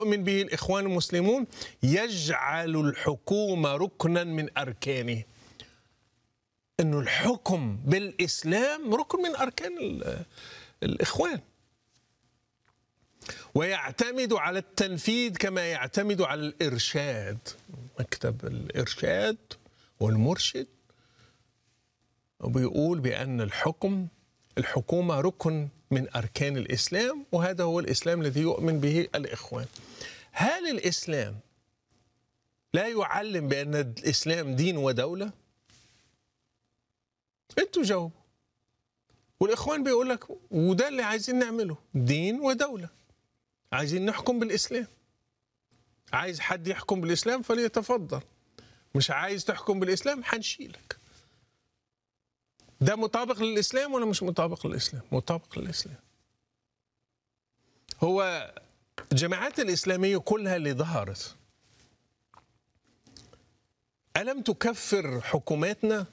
يؤمن به الإخوان المسلمون يجعل الحكومة ركنا من أركانه أنه الحكم بالإسلام ركن من أركان ال- الإخوان ويعتمد على التنفيذ كما يعتمد على الإرشاد مكتب الإرشاد والمرشد وبيقول بأن الحكم الحكومة ركن من أركان الإسلام وهذا هو الإسلام الذي يؤمن به الإخوان هل الإسلام لا يعلم بأن الإسلام دين ودولة؟ أنتوا جاوبوا والإخوان بيقول لك وده اللي عايزين نعمله دين ودولة عايزين نحكم بالإسلام عايز حد يحكم بالإسلام فليتفضل مش عايز تحكم بالإسلام هنشيلك ده مطابق للإسلام ولا مش مطابق للإسلام مطابق للإسلام هو الجماعات الإسلامية كلها اللي ظهرت ألم تكفر حكوماتنا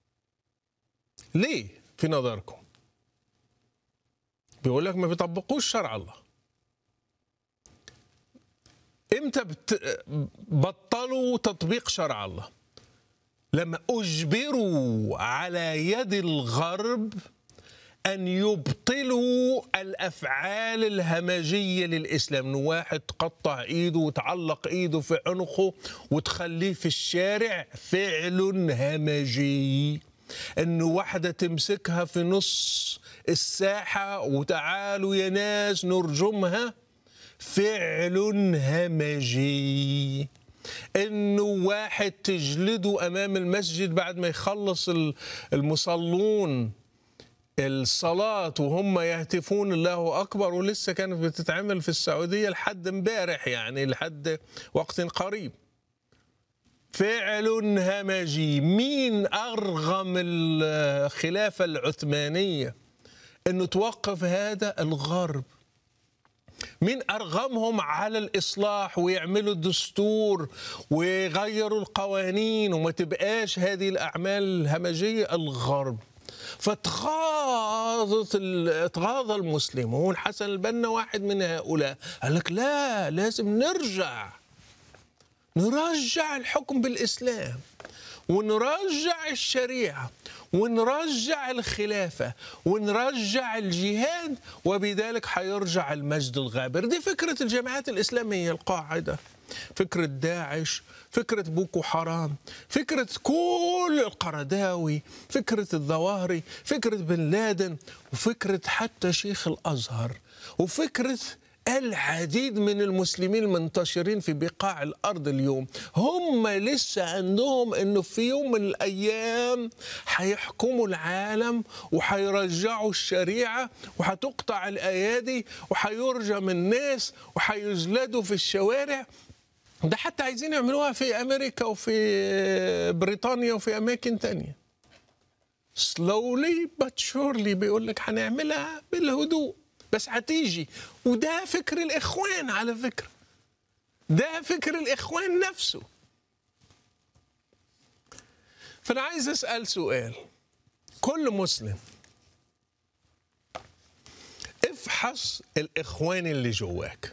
ليه في نظركم بيقول لك ما بيطبقوش شرع الله امتى بت... بطلوا تطبيق شرع الله لما اجبروا على يد الغرب ان يبطلوا الافعال الهمجيه للاسلام انه واحد تقطع ايده وتعلق ايده في عنقه وتخليه في الشارع فعل همجي انه واحده تمسكها في نص الساحه وتعالوا يا ناس نرجمها فعل همجي انه واحد تجلده امام المسجد بعد ما يخلص المصلون الصلاة وهم يهتفون الله أكبر ولسه كانت بتتعمل في السعودية لحد امبارح يعني لحد وقت قريب فعل همجي مين أرغم الخلافة العثمانية أنه توقف هذا الغرب مين أرغمهم على الإصلاح ويعملوا دستور ويغيروا القوانين وما تبقاش هذه الأعمال الهمجية الغرب فتغاظت اتغاظ المسلمون حسن البنا واحد من هؤلاء قال لك لا لازم نرجع نرجع الحكم بالإسلام ونرجع الشريعة ونرجع الخلافة ونرجع الجهاد وبذلك حيرجع المجد الغابر دي فكرة الجماعات الإسلامية القاعدة فكرة داعش فكرة بوكو حرام فكرة كل القرداوي فكرة الظواهري فكرة بن لادن وفكرة حتى شيخ الأزهر وفكرة العديد من المسلمين المنتشرين في بقاع الارض اليوم هم لسه عندهم انه في يوم من الايام حيحكموا العالم وحيرجعوا الشريعه وحتقطع الايادي وحيرجم الناس وحيجلدوا في الشوارع ده حتى عايزين يعملوها في امريكا وفي بريطانيا وفي اماكن تانية slowly but surely بيقول لك هنعملها بالهدوء بس هتيجي وده فكر الاخوان على فكره ده فكر الاخوان نفسه فانا عايز اسال سؤال كل مسلم افحص الاخوان اللي جواك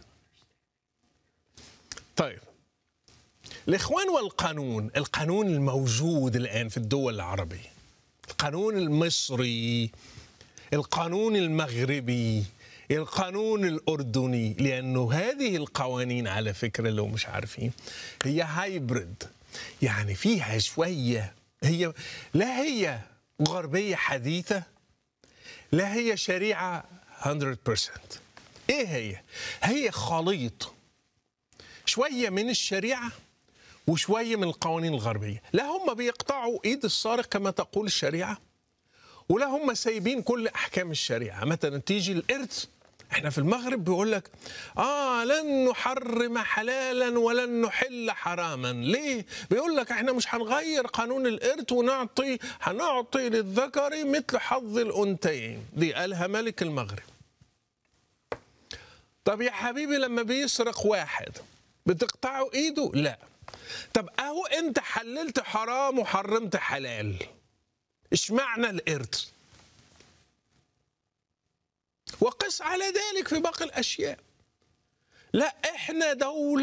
طيب الاخوان والقانون القانون الموجود الان في الدول العربيه القانون المصري القانون المغربي القانون الأردني لأنه هذه القوانين على فكرة لو مش عارفين هي هايبرد يعني فيها شوية هي لا هي غربية حديثة لا هي شريعة 100% إيه هي؟ هي خليط شوية من الشريعة وشوية من القوانين الغربية لا هم بيقطعوا إيد السارق كما تقول الشريعة ولا هم سايبين كل احكام الشريعه مثلا تيجي الارث احنا في المغرب بيقول لك اه لن نحرم حلالا ولن نحل حراما ليه بيقول لك احنا مش هنغير قانون الارث ونعطي هنعطي للذكر مثل حظ الانثيين دي قالها ملك المغرب طب يا حبيبي لما بيسرق واحد بتقطعوا ايده لا طب اهو انت حللت حرام وحرمت حلال اشمعنى الارث وقس على ذلك في باقي الاشياء لا احنا دولة